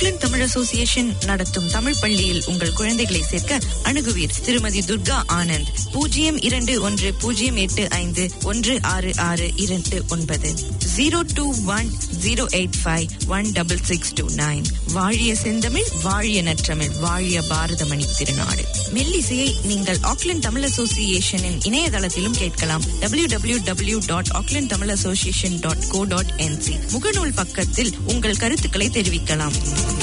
Auckland Tamil association நடத்தும் தமிழ் பள்ளியில் உங்கள் குழந்தைகளை சேர்க்க அணுகுவீர் திருமதி துர்கா ஆனந்த் பூஜ்ஜியம் இரண்டு ஒன்று பூஜ்ஜியம் எட்டு ஐந்து ஒன்று ஆறு ஆறு இரண்டு ஒன்பது zero two one zero eight five one double six two nine வாழிய செந்தமிழ் வாழிய நற்றமிழ் வாழிய பாரதமணி திருநாடு மெல்லிசையை நீங்கள் ஆக்லாந்து தமிழ் அசோசியேஷனின் இணையதளத்திலும் கேட்கலாம் W W W dot Auckland Tamil association dot co dot NZ முகநூல் பக்கத்தில் உங்கள் கருத்துக்களை தெரிவிக்கலாம்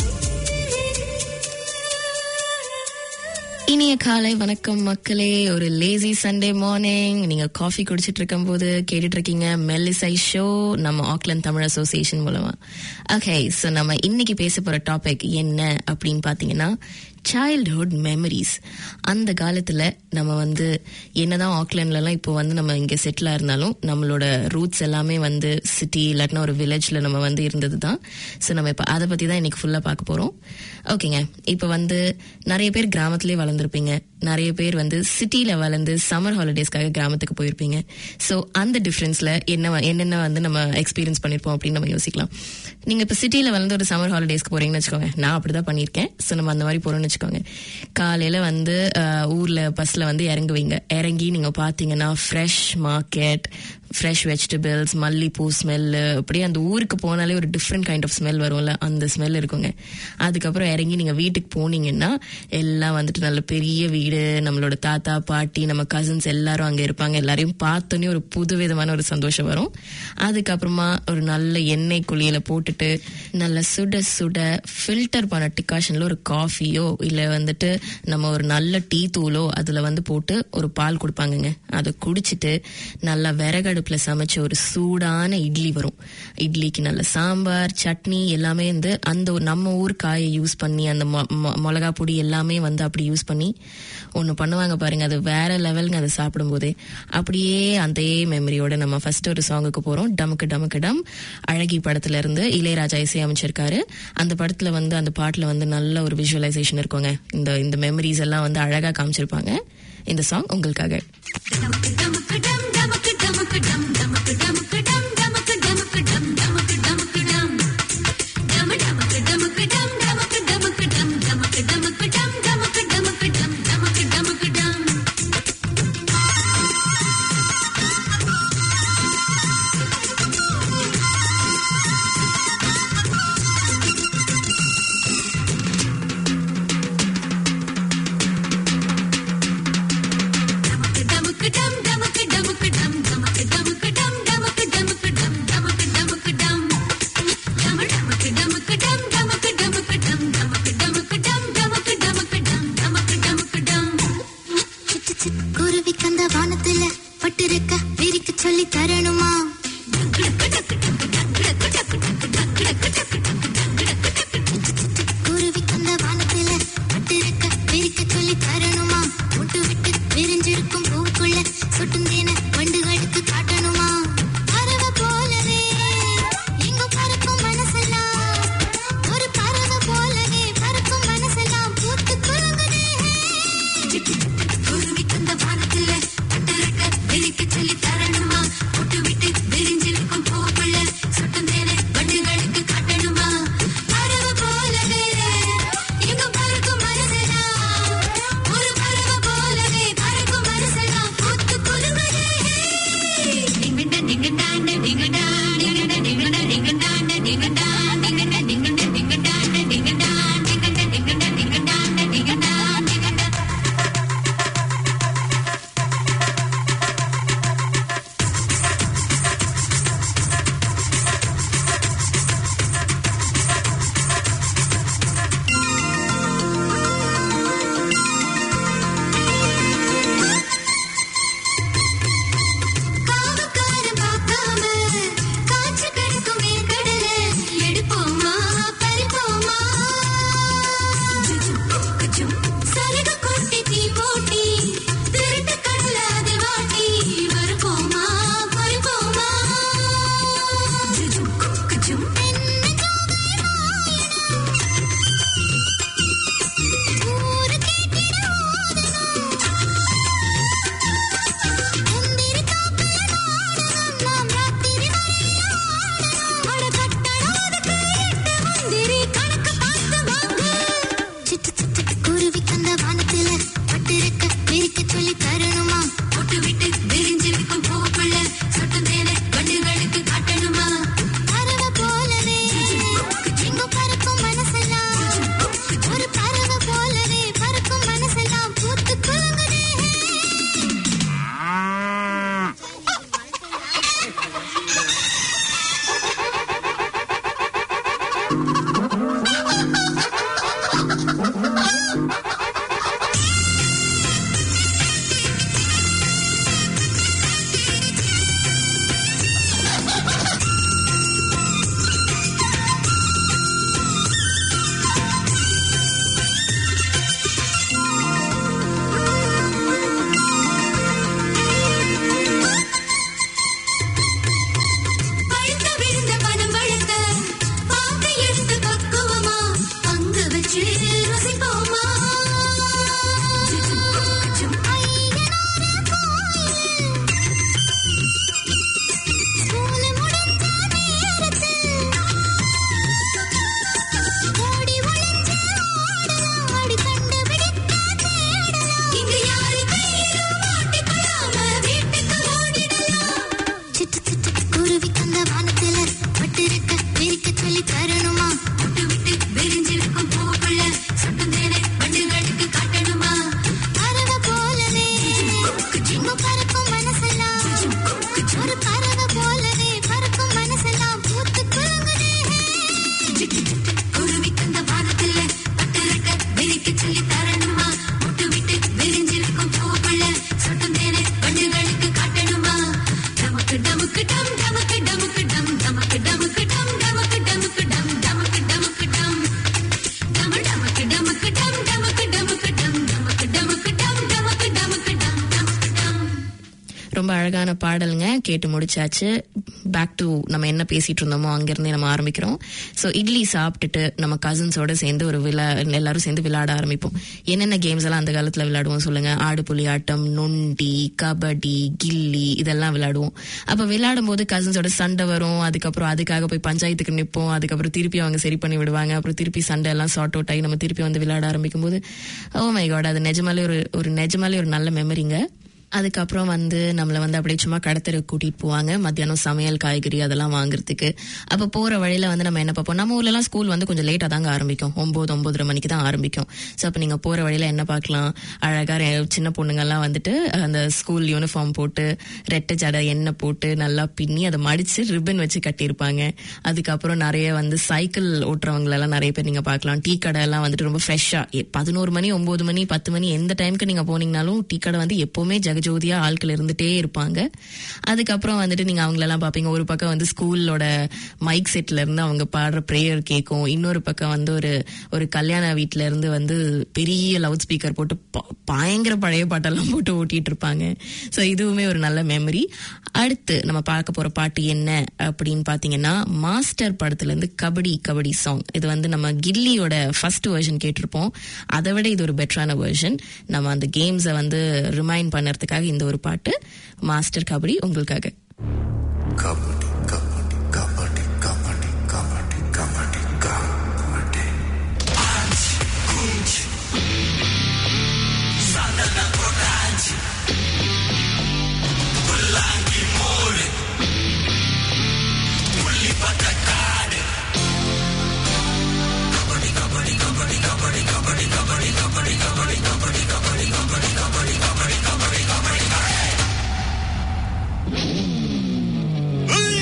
இனிய காலை வணக்கம் மக்களே ஒரு லேசி சண்டே மார்னிங் நீங்க காஃபி குடிச்சிட்டு இருக்கும் போது கேட்டுட்டு இருக்கீங்க மெல்லிசை ஷோ நம்ம ஆக்லாந்து தமிழ் அசோசியேஷன் மூலமா ஓகே ஸோ நம்ம இன்னைக்கு பேச போற டாபிக் என்ன அப்படின்னு பாத்தீங்கன்னா சைல்ட்ஹுட் மெமரிஸ் அந்த காலத்துல நம்ம வந்து என்னதான் ஆக்லாண்ட்லலாம் இப்போ வந்து நம்ம இங்க செட்டில் இருந்தாலும் நம்மளோட ரூட்ஸ் எல்லாமே வந்து சிட்டி இல்லாட்டினா ஒரு வில்லேஜ்ல நம்ம வந்து இருந்தது தான் ஸோ நம்ம இப்போ அதை பத்தி தான் இன்னைக்கு ஃபுல்லா பார்க்க போறோம் ஓகேங்க இப்போ வந்து நிறைய பேர் கிராமத்திலே வளர்ந்துருப்பீங்க நிறைய பேர் வந்து சிட்டில வளர்ந்து சம்மர் ஹாலிடேஸ்க்காக கிராமத்துக்கு போயிருப்பீங்க ஸோ அந்த டிஃப்ரென்ஸ்ல என்ன என்னென்ன வந்து நம்ம எக்ஸ்பீரியன்ஸ் பண்ணிருப்போம் அப்படின்னு நம்ம யோசிக்கலாம் நீங்க இப்போ சிட்டில வளர்ந்து ஒரு சம்மர் ஹாலிடேஸ்க்கு போறீங்கன்னு வச்சுக்கோங்க நான் அப்படிதான் பண்ணியிருக்கேன் ஸோ நம்ம அந்த மாதிரி போறோம்னு வச்சுக்கோங்க காலையில வந்து அஹ், ஊர்ல பஸ்ல வந்து இறங்குவீங்க இறங்கி நீங்க பாத்தீங்கன்னா ஃப்ரெஷ் மார்க்கெட் ஃப்ரெஷ் வெஜிடபிள்ஸ் மல்லிப்பூ ஸ்மெல்லு அப்படியே அந்த ஊருக்கு போனாலே ஒரு டிஃப்ரெண்ட் கைண்ட் ஆஃப் ஸ்மெல் வரும்ல அந்த ஸ்மெல் இருக்குங்க அதுக்கப்புறம் இறங்கி நீங்க வீட்டுக்கு போனீங்கன்னா எல்லாம் வந்துட்டு நல்ல பெரிய வீடு நம்மளோட தாத்தா பாட்டி நம்ம கசின்ஸ் எல்லாரும் அங்க இருப்பாங்க எல்லாரையும் பார்த்தோன்னே ஒரு புது விதமான ஒரு சந்தோஷம் வரும் அதுக்கப்புறமா ஒரு நல்ல எண்ணெய் குளியல போட்டுட்டு நல்ல சுட சுட ஃபில்டர் பண்ண டிகாஷன்ல ஒரு காஃபியோ இல்ல வந்துட்டு நம்ம ஒரு நல்ல டீ தூளோ அதுல வந்து போட்டு ஒரு பால் கொடுப்பாங்கங்க அதை குடிச்சிட்டு நல்லா விறகடுப்புல சமைச்ச ஒரு சூடான இட்லி வரும் இட்லிக்கு நல்ல சாம்பார் சட்னி எல்லாமே வந்து அந்த ஒரு நம்ம ஊர் காயை யூஸ் பண்ணி அந்த மொ- மொ- மிளகா பொடி எல்லாமே வந்து அப்படி யூஸ் பண்ணி ஒன்று பண்ணுவாங்க பாருங்க அது வேற லெவலுங்க அதை சாப்பிடும்போது அப்படியே அதே மெமரியோட நம்ம ஃபர்ஸ்ட் ஒரு சாங்குக்கு போறோம் டமுக்கு டமுக்கு டம் அழகி படத்துல இருந்து இளையராஜா இசை அமைச்சிருக்காரு அந்த படத்துல வந்து அந்த பாட்டுல வந்து நல்ல ஒரு விஷுவலைசேஷன் இருக்குங்க இந்த இந்த மெமரிஸ் எல்லாம் வந்து அழகா காமிச்சிருப்பாங்க இந்த சாங் உங்களுக்காக டமுக்கு டம் டமுக்கு டமுக்கு டம் டமுக்கு டமுக்கு அழகான பாடலுங்க கேட்டு முடிச்சாச்சு பேக் டு நம்ம என்ன பேசிட்டு இருந்தோமோ அங்கிருந்தே நம்ம ஆரம்பிக்கிறோம் ஸோ இட்லி சாப்பிட்டுட்டு நம்ம கசின்ஸோட சேர்ந்து ஒரு விழா எல்லாரும் சேர்ந்து விளையாட ஆரம்பிப்போம் என்னென்ன கேம்ஸ் எல்லாம் அந்த காலத்துல விளையாடுவோம் சொல்லுங்க ஆடு புலி ஆட்டம் நொண்டி கபடி கில்லி இதெல்லாம் விளையாடுவோம் அப்ப விளையாடும் போது கசின்ஸோட சண்டை வரும் அதுக்கப்புறம் அதுக்காக போய் பஞ்சாயத்துக்கு நிற்போம் அதுக்கப்புறம் திருப்பி அவங்க சரி பண்ணி விடுவாங்க அப்புறம் திருப்பி சண்டை எல்லாம் சார்ட் அவுட் ஆகி நம்ம திருப்பி வந்து விளையாட ஆரம்பிக்கும் போது ஓ மை காட் அது நிஜமாலே ஒரு ஒரு நிஜமாலே ஒரு நல்ல மெமரிங்க அதுக்கப்புறம் வந்து நம்மள வந்து அப்படியே சும்மா கடத்தரு கூட்டிட்டு போவாங்க மத்தியானம் சமையல் காய்கறி அதெல்லாம் வாங்குறதுக்கு அப்ப போற வழியில வந்து நம்ம என்ன பார்ப்போம் நம்ம ஊர்ல எல்லாம் ஸ்கூல் வந்து கொஞ்சம் லேட்டா தாங்க ஆரம்பிக்கும் ஒன்பது ஒன்பதரை மணிக்கு தான் ஆரம்பிக்கும் சோ அப்ப நீங்க போற வழியில என்ன பார்க்கலாம் அழகா ரெ- சின்ன பொண்ணுங்க எல்லாம் வந்துட்டு அந்த ஸ்கூல் யூனிஃபார்ம் போட்டு ரெட்டை ஜடை எண்ணெய் போட்டு நல்லா பின்னி அதை மடிச்சு ரிப்பன் வச்சு கட்டியிருப்பாங்க அதுக்கப்புறம் நிறைய வந்து சைக்கிள் ஓட்டுறவங்க எல்லாம் நிறைய பேர் நீங்க பார்க்கலாம் டீ கடை எல்லாம் வந்துட்டு ரொம்ப ஃப்ரெஷ்ஷா பதினோரு மணி ஒன்பது மணி பத்து மணி எந்த டைம்க்கு நீங்க போனீங்கனாலும் டீ கடை வந்து எப்பவுமே ஜெகஜோதியா ஆட்கள் இருந்துட்டே இருப்பாங்க அதுக்கப்புறம் வந்துட்டு நீங்க அவங்களெல்லாம் பாப்பீங்க ஒரு பக்கம் வந்து ஸ்கூலோட மைக் செட்ல இருந்து அவங்க பாடுற ப்ரேயர் கேட்கும் இன்னொரு பக்கம் வந்து ஒரு ஒரு கல்யாண வீட்ல இருந்து வந்து பெரிய லவுட் ஸ்பீக்கர் போட்டு ப- பயங்கர பழைய பாட்டெல்லாம் போட்டு ஓட்டிட்டு இருப்பாங்க சோ இதுவுமே ஒரு நல்ல மெமரி அடுத்து நம்ம பார்க்க போற பாட்டு என்ன அப்படின்னு பாத்தீங்கன்னா மாஸ்டர் படத்துல இருந்து கபடி கபடி சாங் இது வந்து நம்ம கில்லியோட ஃபர்ஸ்ட் வெர்ஷன் கேட்டிருப்போம் அதை விட இது ஒரு பெட்டரான வெர்ஷன் நம்ம அந்த கேம்ஸை வந்து ரிமைண்ட் பண்ணறதுக்காக இந்த ஒரு பாட்டு மாஸ்டர் கபடி உங்களுக்காக கபடி கபடி கபடி கபடி கபடி கபடி கபடி Hey!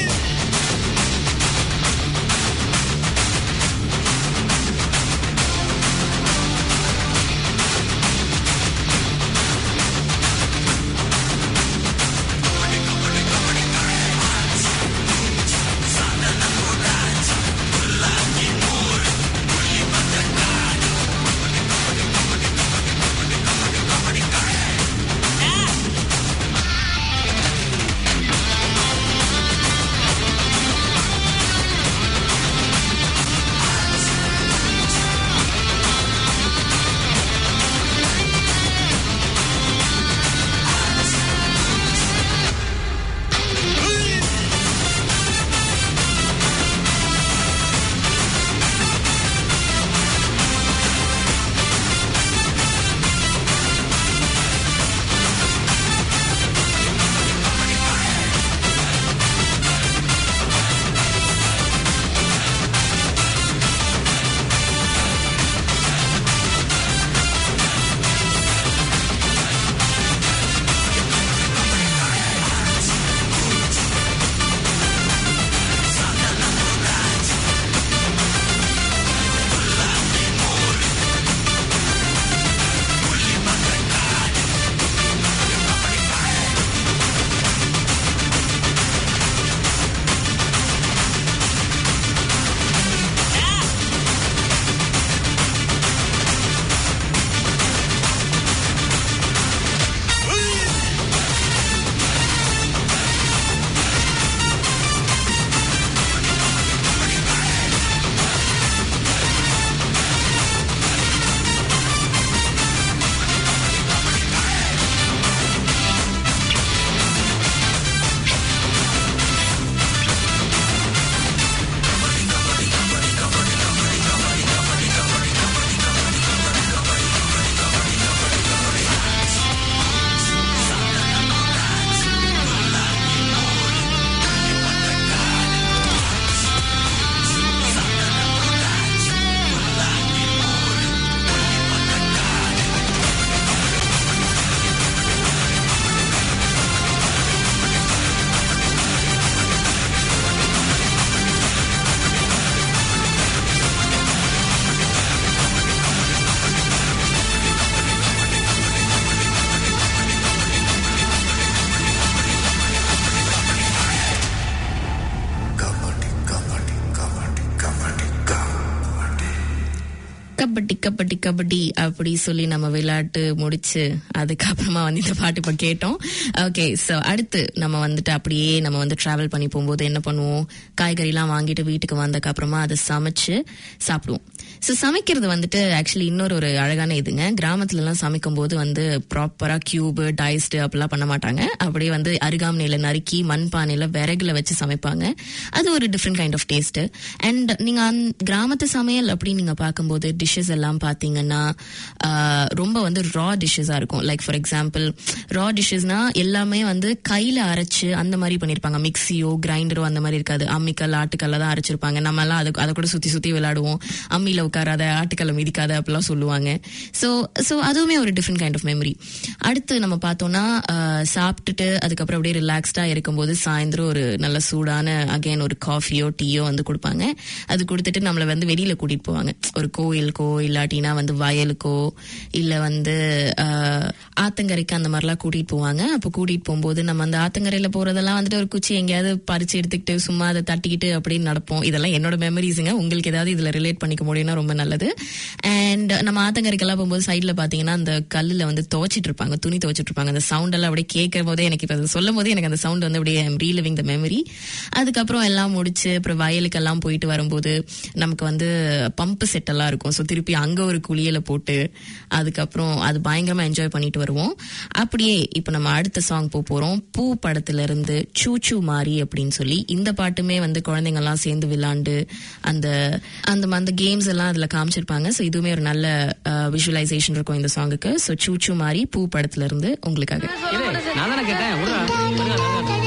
கபடி கபடி கபடி அப்படி சொல்லி நம்ம விளையாட்டு முடிச்சு அதுக்கப்புறமா வந்து இந்த பாட்டு இப்ப கேட்டோம் ஓகே சோ அடுத்து நம்ம வந்துட்டு அப்படியே நம்ம வந்து டிராவல் பண்ணி போகும்போது என்ன பண்ணுவோம் காய்கறி எல்லாம் வாங்கிட்டு வீட்டுக்கு வந்ததுக்கு அப்புறமா அதை சமைச்சு சாப்பிடுவோம் ஸோ சமைக்கிறது வந்துட்டு ஆக்சுவலி இன்னொரு ஒரு அழகான இதுங்க கிராமத்துல எல்லாம் சமைக்கும் போது வந்து ப்ராப்பரா கியூபு டைஸ்டு அப்படிலாம் பண்ண மாட்டாங்க அப்படியே வந்து அருகாமனையில நறுக்கி மண்பானையில விறகுல வச்சு சமைப்பாங்க அது ஒரு different kind of taste and நீங்க அந்த கிராமத்து சமையல் அப்படி நீங்க பார்க்கும்போது டிஷ்ஷஸ் எல்லாம் பாத்தீங்கன்னா ஆஹ், ரொம்ப வந்து ரா டிஷ்ஷஸா இருக்கும் லைக் ஃபார் எக்ஸாம்பிள் ரா டிஷ்ஷஸ்னா எல்லாமே வந்து கையில அரைச்சு அந்த மாதிரி பண்ணிருப்பாங்க மிக்சியோ கிரைண்டரோ அந்த மாதிரி இருக்காது அம்மிக்கல் ஆட்டுக்கல்ல தான் அரைச்சிருப்பாங்க நம்ம எல்லாம் அது அதை கூட சுத்தி சுத்தி விளையாடுவோம் அம்மியில உட்காராத ஆட்டுக்கல்ல மிதிக்காத அப்படிலாம் சொல்லுவாங்க ஸோ ஸோ அதுவுமே ஒரு டிஃப்ரெண்ட் கைண்ட் ஆஃப் மெமரி அடுத்து நம்ம பார்த்தோம்னா ஆஹ், சாப்பிட்டுட்டு அதுக்கப்புறம் அப்படியே ரிலாக்ஸ்டா இருக்கும்போது சாயந்தரம் ஒரு நல்ல சூடான அகைன் ஒரு காஃபியோ டீயோ வந்து கொடுப்பாங்க அது கொடுத்துட்டு நம்மளை வந்து வெளியில கூட்டிட்டு போவாங்க ஒரு கோயிலுக்கோ இல்லாட்டினா வந்து வயலுக்கோ இல்ல வந்து ஆஹ், ஆத்தங்கரைக்கு அந்த மாதிரிலாம் கூட்டிட்டு போவாங்க அப்போ கூட்டிட்டு போகும்போது நம்ம அந்த ஆத்தங்கரையில போறதெல்லாம் வந்துட்டு ஒரு குச்சி எங்கேயாவது பறிச்சு எடுத்துக்கிட்டு சும்மா அதை தட்டிக்கிட்டு அப்படின்னு நடப்போம் இதெல்லாம் என்னோட மெமரிஸுங்க உங்களுக்கு ஏதாவது இதுல ரிலேட் பண்ணிக்க முடியும்னா ரொம்ப நல்லது அண்ட் நம்ம ஆத்தங்கரைக்கெல்லாம் போகும்போது சைட்ல பாத்தீங்கன்னா அந்த கல்லுல வந்து துவைச்சிட்டு இருப்பாங்க துணி துவைச்சிட்டு இருப்பாங்க அந்த சவுண்ட் எல்லாம் அப்படியே கேட்கும் போதே எனக்கு இப்ப அதை சொல்லும் போதே எனக்கு அந்த சவுண்ட் வந்து அப்படியே ரீலிவிங் த மெமரி அதுக்கப்புறம் எல்லாம் முடிச்சு அப்புறம் வயலுக்கெல்லாம் போயிட்டு வரும்போது நமக்கு வந்து பம்பு செட் எல்லாம் இருக்கும் ஸோ திருப்பி அங்க ஒரு குளியலை போட்டு அதுக்கப்புறம் அது பயங்கரமா என்ஜாய் பண்ணிட்டு வருவோம் அப்படியே இப்ப நம்ம அடுத்த சாங் போக போறோம் பூ படத்துல இருந்து சூச்சு மாறி அப்படின்னு சொல்லி இந்த பாட்டுமே வந்து குழந்தைங்க எல்லாம் சேர்ந்து விளையாண்டு அந்த அந்த அந்த கேம்ஸ் எல்லாம் அதுல காமிச்சிருப்பாங்க ஸோ இதுவுமே ஒரு நல்ல விஷுவலைசேஷன் இருக்கும் இந்த சாங்குக்கு ஸோ சூச்சு மாறி பூ படத்துல இருந்து உங்களுக்காக இரு, நான் தானே கேட்டேன் விடுடா.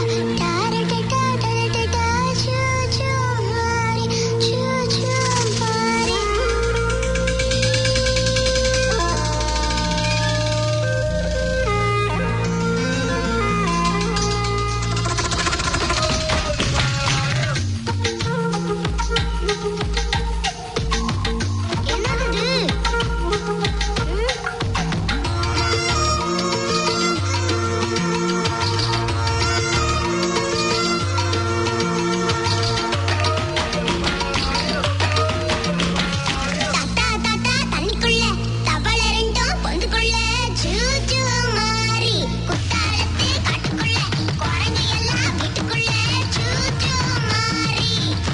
தட்டா தட்டா தண்ணிக்குள்ள தவளை ரெண்டும் பொந்துக்குள்ள சூ சூ மாறி குத்தாலத்து காட்டுக்குள்ள குரங்கு எல்லாம் வீட்டுக்குள்ள சூ சூ மாறி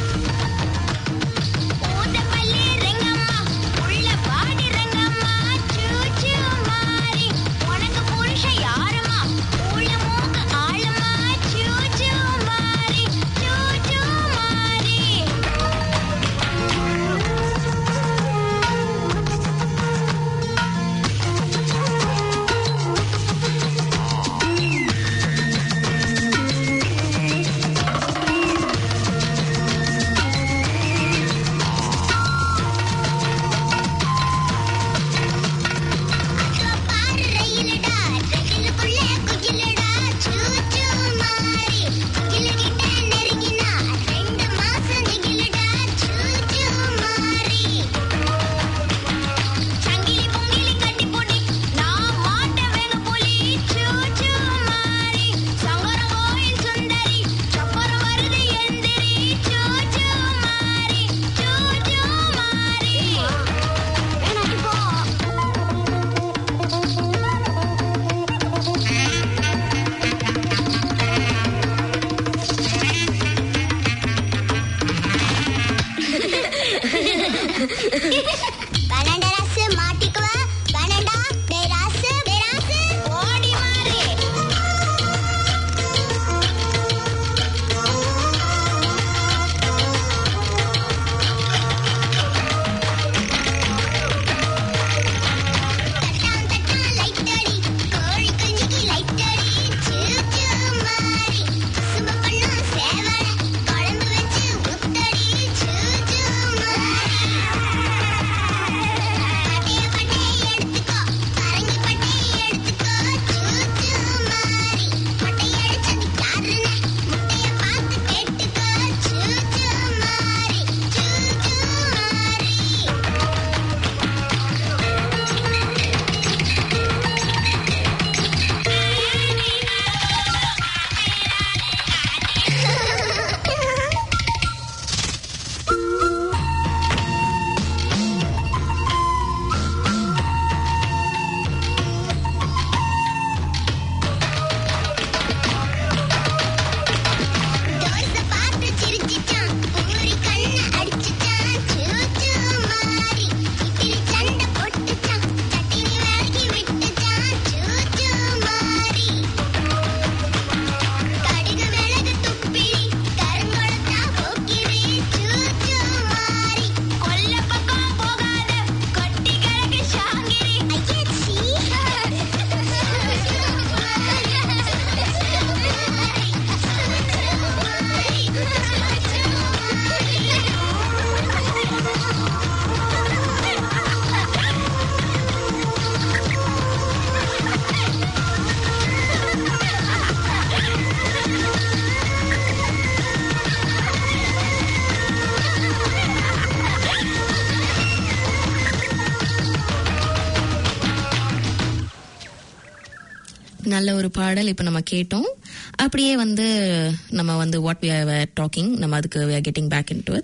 ஊதப்பள்ளி ரெங்கம்மா உள்ள பாடி ரெங்கம்மா சூ சூ மாறி உனக்கு புருஷன் யாரும்மா உள்ள மூக்கு ஆளுமா சூ சூ மாறி சூ சூ மாறி பாரு ரயிலுடா ரயிலுக்குள்ள குயிலுடா சூ சூ மாறி குயிலு கிட்ட நெருங்கினா ரெண்டு மாசம் நெகிழுடா சூ சூ மாறி சங்கிலி பொங்கிலி கட்டி போட்டி நான் மாட்ட வேக புலி சூ சூ மாறி சங்கர கோயில் சுந்தரி சப்பரம் வருது எந்திரி சூ சூ மாறி சூ சூ மாறி வேணாட்டி போ பன்னெண்டு ராசு மாட்டிக்குவ பன்னெண்டா டே ராசு டே ராசு ஓடி மாறி தட்டாம் தட்டாம் லைட் அடி கோழி குஞ்சுக்கு லைட் அடி சூ சூ மாறி சும்மா பண்ணா சேவல குழம்பு வச்சு ஊத்தடி சூ சூ மாறி நல்ல ஒரு பாடல் இப்ப நம்ம கேட்டோம் அப்படியே வந்து நம்ம வந்து வாட் வி ஆர் டாக்கிங் நம்ம அதுக்கு we are getting back in to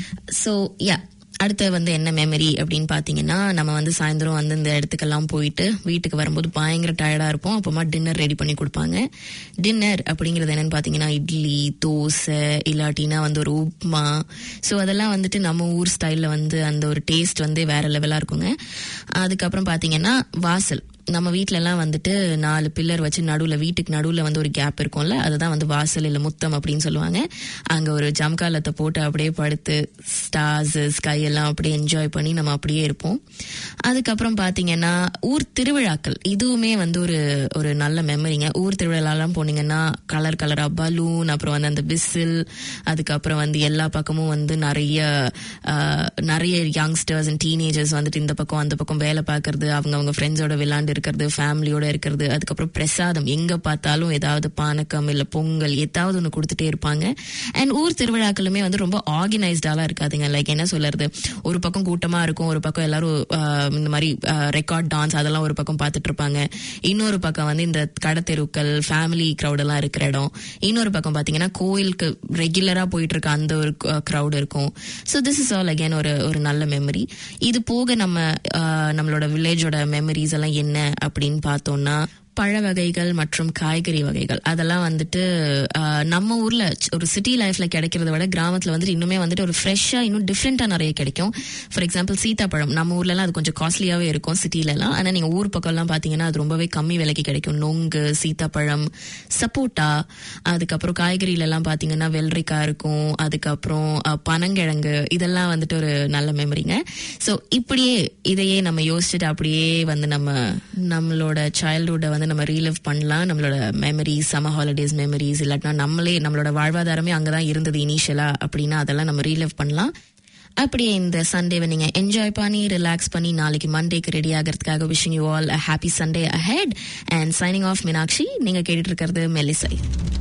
so yeah அடுத்து வந்து என்ன மெமரி அப்படின்னு பாத்தீங்கன்னா நம்ம வந்து சாயந்தரம் வந்து இந்த இடத்துக்கெல்லாம் போயிட்டு வீட்டுக்கு வரும்போது பயங்கர டயர்டா இருப்போம் அப்புறமா டின்னர் ரெடி பண்ணி கொடுப்பாங்க டின்னர் அப்படிங்கிறது என்னன்னு பாத்தீங்கன்னா இட்லி தோசை இல்லாட்டினா வந்து ஒரு உப்மா ஸோ அதெல்லாம் வந்துட்டு நம்ம ஊர் ஸ்டைல்ல வந்து அந்த ஒரு டேஸ்ட் வந்து வேற லெவலா இருக்குங்க அதுக்கப்புறம் பாத்தீங்கன்னா வாசல் நம்ம வீட்ல எல்லாம் வந்துட்டு நாலு பில்லர் வச்சு நடுவுல வீட்டுக்கு நடுவுல வந்து ஒரு கேப் இருக்கும்ல அதுதான் வந்து வாசல் இல்ல முத்தம் அப்படின்னு சொல்லுவாங்க அங்க ஒரு ஜம்காலத்தை போட்டு அப்படியே படுத்து ஸ்டார்ஸ் ஸ்கை எல்லாம் அப்படியே என்ஜாய் பண்ணி நம்ம அப்படியே இருப்போம் அதுக்கப்புறம் பாத்தீங்கன்னா ஊர் திருவிழாக்கள் இதுவுமே வந்து ஒரு ஒரு நல்ல மெமரிங்க ஊர் திருவிழாலாம் போனீங்கன்னா கலர் கலரா பலூன் அப்புறம் வந்து அந்த விசில் அதுக்கப்புறம் வந்து எல்லா பக்கமும் வந்து நிறைய ஆஹ், நிறைய யங்ஸ்டர்ஸ் அண்ட் டீனேஜர்ஸ் வந்துட்டு இந்த பக்கம் அந்த பக்கம் வேலை பார்க்கறது அவங்க அவங்க ஃப்ரெண்ட்ஸோட விளையாண்டு இருக்கிறது ஃபேமிலியோட இருக்கிறது அதுக்கப்புறம் பிரசாதம் எங்க பார்த்தாலும் ஏதாவது பானக்கம் இல்ல பொங்கல் ஏதாவது ஒன்று கொடுத்துட்டே இருப்பாங்க அண்ட் ஊர் திருவிழாக்களுமே வந்து ரொம்ப ஆர்கனைஸ்டாலாம் இருக்காதுங்க லைக் என்ன சொல்றது ஒரு பக்கம் கூட்டமா இருக்கும் ஒரு பக்கம் எல்லாரும் ஆஹ், இந்த மாதிரி ரெக்கார்ட் டான்ஸ் அதெல்லாம் ஒரு பக்கம் பார்த்துட்டு இருப்பாங்க இன்னொரு பக்கம் வந்து இந்த கடத்தெருக்கள் ஃபேமிலி crowd எல்லாம் இருக்கிற இடம் இன்னொரு பக்கம் பாத்தீங்கன்னா கோயிலுக்கு ரெகுலரா போயிட்டு இருக்க அந்த ஒரு crowd இருக்கும் so this is all again ஒரு ஒரு நல்ல மெமரி இது போக நம்ம ஆஹ், நம்மளோட வில்லேஜோட மெமரிஸ் எல்லாம் என்ன அப்படின்னு பார்த்தோம்னா பழ வகைகள் மற்றும் காய்கறி வகைகள் அதெல்லாம் வந்துட்டு ஆஹ், நம்ம ஊர்ல ச்- ஒரு சிட்டி லைஃப்ல கிடைக்கிறத விட கிராமத்துல வந்துட்டு இன்னுமே வந்துட்டு ஒரு ஃப்ரெஷ்ஷா இன்னும் டிஃப்ரெண்டா நிறைய கிடைக்கும் ஃபார் எக்ஸாம்பிள் சீத்தாப்பழம் நம்ம ஊர்ல எல்லாம் அது கொஞ்சம் காஸ்ட்லியாவே இருக்கும் சிட்டில எல்லாம் ஆனா நீங்க ஊர் பக்கம் எல்லாம் பாத்தீங்கன்னா அது ரொம்பவே கம்மி விலைக்கு கிடைக்கும் நொங்கு சீத்தாப்பழம் சப்போட்டா அதுக்கப்புறம் காய்கறியில எல்லாம் பாத்தீங்கன்னா வெள்ளரிக்காய் இருக்கும் அதுக்கப்புறம் அஹ், பனங்கிழங்கு இதெல்லாம் வந்துட்டு ஒரு நல்ல மெமரிங்க சோ இப்படியே இதையே நம்ம யோசிச்சுட்டு அப்படியே வந்து நம்ம நம்மளோட சைல்ட்ஹுட்டை வந்து நம்ம ரீலிவ் பண்ணலாம் நம்மளோட மெமரிஸ் சம்மர் ஹாலிடேஸ் மெமரிஸ் இல்லாட்டினா நம்மளே நம்மளோட வாழ்வாதாரமே அங்கதான் இருந்தது இனிஷியலா அப்படின்னா அதெல்லாம் நம்ம ரீலிவ் பண்ணலாம் அப்படியே இந்த சண்டேவை நீங்க என்ஜாய் பண்ணி ரிலாக்ஸ் பண்ணி நாளைக்கு மண்டேக்கு ரெடி ஆகிறதுக்காக wishing you all happy Sunday ahead and signing off Meenakshi நீங்க கேட்டுட்டு இருக்கிறது மெல்லிசை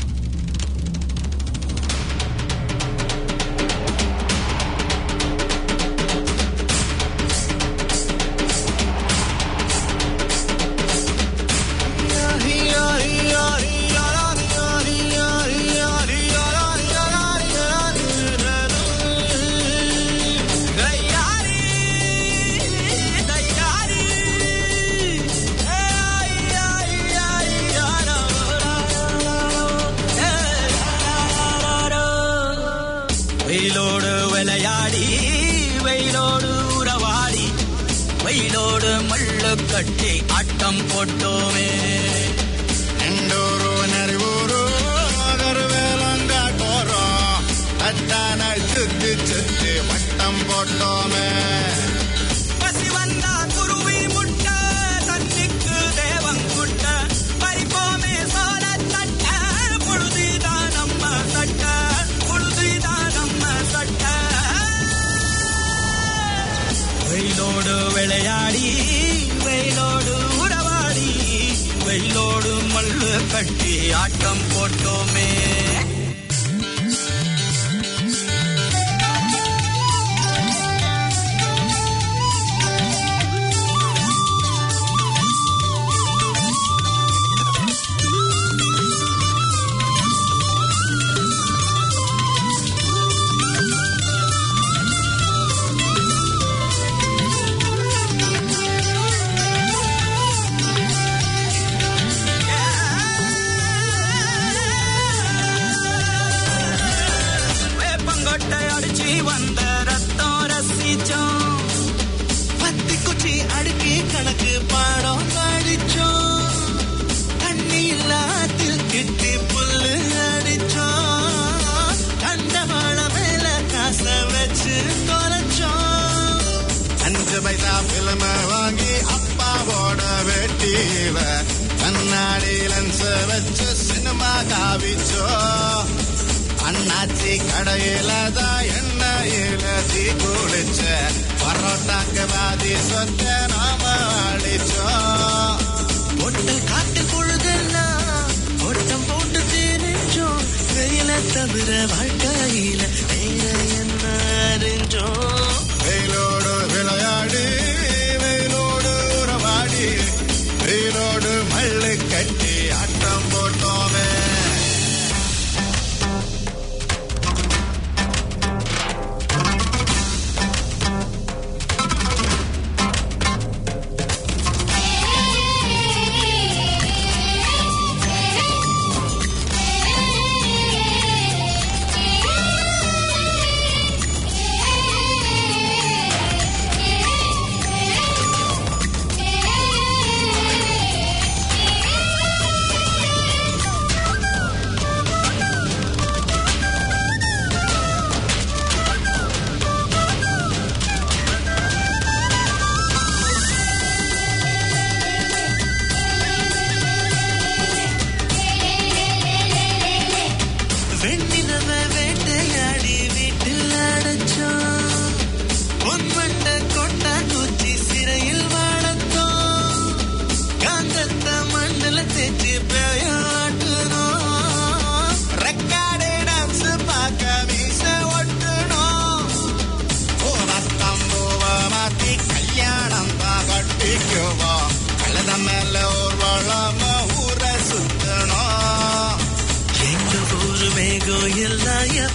வெயிலோடு விளையாடி வெயிலோடு உறவாடி வெயிலோடு மல்லு கட்டி ஆட்டம் போட்டோமே ಎಂಡೂರು ನೆರವೂರು கருவேலங்காட்டோரோ அட்டான சுத்தி சுத்தி வட்டம் போட்டோமே பசி வந்தா குருவி முட்ட தண்ணிக்கு தேவங்குட்ட பறிப்போமே சோழ தட்ட புழுதிதான் நம்ம சட்ட புழுதிதான் நம்ம சட்ட வெயிலோடு விளையாடி வெயிலோடு உறவாடி வெயிலோடு மல்லு கட்டி ஆட்டம் போட்டோமே வேப்பங்கொட்டை அடிச்சு வந்த ரத்தம் ரசிச்சோம் பத்தி குச்சி அடுக்கி கணக்கு பாடம் அடிச்சோம் தண்ணி இல்லாத்தில் கிட்டி புல்லு அடிச்சோம் கண்டவாள மேல காச வச்சு தொலைச்சோம் அஞ்சு பைசா பிலிம வாங்கி அப்பாவோட வெட்டியில கண்ணாடி லென்ஸ் வச்சு சினிமா காவிச்சோ அண்ணாச்சி கடையில தான் எண்ணெயில தீ குளிச்ச பரோட்டாக்கு வாதி சொத்த நாம அடிச்சோம் ஒட்டல் காட்டு பொழுதெல்லாம் ஓட்டம் போட்டு தெரிஞ்சோம் வெயில தவிர வாழ்க்கையில வேற என்ன அறிஞ்சோம் வெயிலோடு விளையாடி வெயிலோடு உறவாடி வெயிலோடு மல்லு கட்டி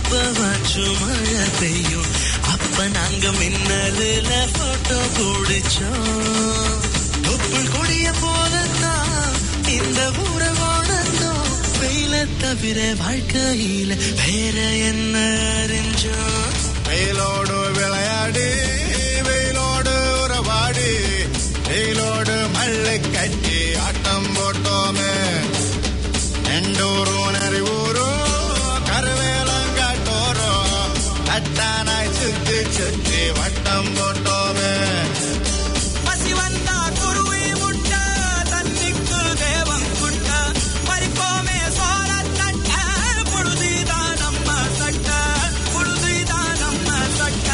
எப்பவாச்சும் மழை பெய்யும் அப்ப நாங்க மின்னலுல போட்டோ பிடிச்சோம் தொப்புள் கொடிய போலத்தான் இந்த ஊரை வாழ்ந்தோம் வெயில தவிர வாழ்க்கையில வேற என்ன அறிஞ்சோம் வெயிலோடு விளையாடி வெயிலோடு உறவாடி வெயிலோடு மல்லு கட்டி ஆட்டம் போட்டோமே எண்டூரும் நரிவூரும் கருவேலங்காட்டோரும் தட்டானாய் சுத்தி சுத்தி வட்டம் போட்டோமே பசி வந்தா குருவி முட்ட தண்ணிக்கு தேவம் குட்ட பறிப்போமே சோர தட்ட புழுதிதான் நம்ம சட்ட புழுதிதான் நம்ம சட்ட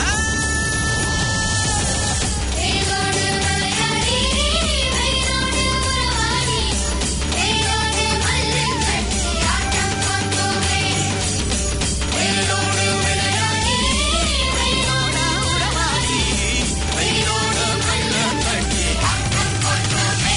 வேரோடு விளையாடி வேரோடு உறவாடி வேரோடு மல்லு கட்டி ஆட்டம் போட்டோமே வேரோடு விளையாடி வேரோடு உறவாடி வேரோடு மல்லு கட்டி ஆட்டம் போட்டோமே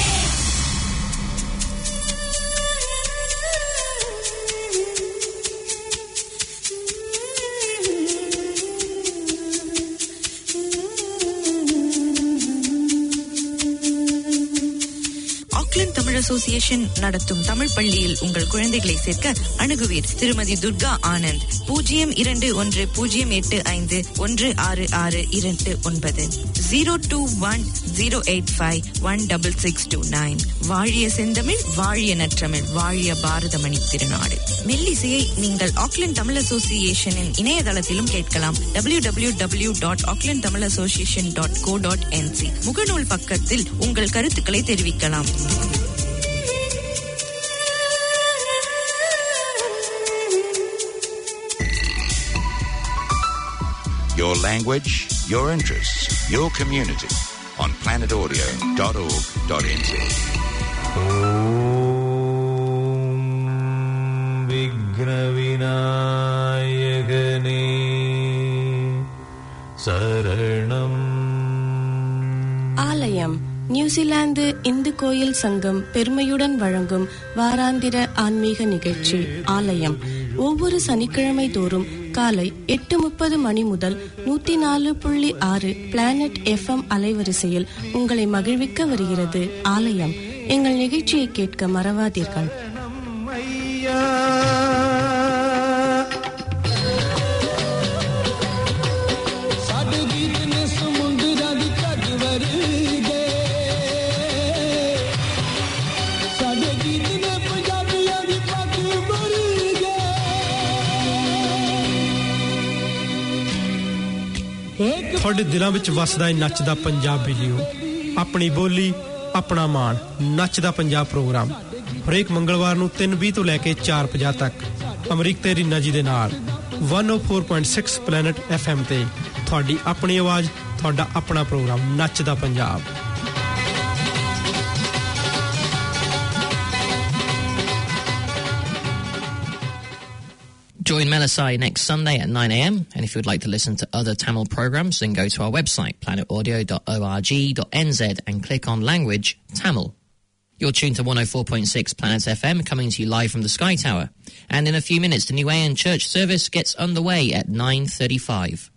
ஆக்லாந்து தமிழ் அசோசியேஷன் நடத்தும் தமிழ் பள்ளியில் உங்கள் குழந்தைகளை சேர்க்க அணுகுவீர் திருமதி துர்கா ஆனந்த் பூஜ்ஜியம் இரண்டு ஒன்று பூஜ்ஜியம் எட்டு ஐந்து ஒன்று ஆறு ஆறு இரண்டு ஒன்பது zero two one zero eight five one double six two nine வாழிய செந்தமிழ் வாழிய நற்றமிழ் வாழிய பாரதமணி திருநாடு மெல்லிசையை நீங்கள் ஆக்லாந்து தமிழ் அசோசியேஷனின் இணையதளத்திலும் கேட்கலாம் W W W dot Auckland Tamil association dot co dot NZ முகநூல் பக்கத்தில் உங்கள் கருத்துக்களை தெரிவிக்கலாம் Your language, your interests, your community on planetaudio.org.nz. விக்னவிநாயகனே சரணம் ஆலயம் நியூசிலாந்து இந்து கோயில் சங்கம் பெருமையுடன் வழங்கும் வாராந்திர ஆன்மீக நிகழ்ச்சி ஆலயம் ஒவ்வொரு சனிக்கிழமை தோறும் காலை எட்டு முப்பது மணி முதல் நூத்தி நாலு புள்ளி ஆறு பிளானட் எஃப்எம் அலைவரிசையில் உங்களை மகிழ்விக்க வருகிறது ஆலயம் எங்கள் நிகழ்ச்சியை கேட்க மறவாதீர்கள் ஐயா ਸਾਡੇ ਗੀਤ ਨੇ ਸਮੁੰਦਰਾਂ ਦੀ ਘੱਟ ਵਰਗੇ ਸਾਡੇ ਗੀਤ ਨੇ ਪੰਜਾਬੀਆਂ ਦੀ ਪੱਗ ਵਰਗੇ ਤੁਹਾਡੇ ਦਿਲਾਂ ਵਿੱਚ ਵਸਦਾ ਹੈ ਨੱਚਦਾ ਪੰਜਾਬ ਵੀਡੀਓ ਆਪਣੀ ਬੋਲੀ ਆਪਣਾ ਮਾਣ ਨੱਚਦਾ ਪੰਜਾਬ ਪ੍ਰੋਗਰਾਮ ਹਰੇਕ ਮੰਗਲਵਾਰ ਨੂੰ 3:20 ਤੋਂ ਲੈ ਕੇ 4:50 ਤੱਕ ਅਮਰੀਕ ਤੇ ਰੀਨਾ ਜੀ ਦੇ ਨਾਲ 104.6 ਪਲੈਨਟ FM ਤੇ ਤੁਹਾਡੀ ਆਪਣੀ ਆਵਾਜ਼ ਤੁਹਾਡਾ ਆਪਣਾ ਪ੍ਰੋਗਰਾਮ ਨੱਚਦਾ Punjab Join Melisai next Sunday at 9am. And if you would like to listen to other Tamil programs, then go to our website, planetaudio.org.nz, and click on language Tamil. You're tuned to 104.6 Planet FM, coming to you live from the Sky Tower. And in a few minutes, the New AN church service gets underway at 9.35.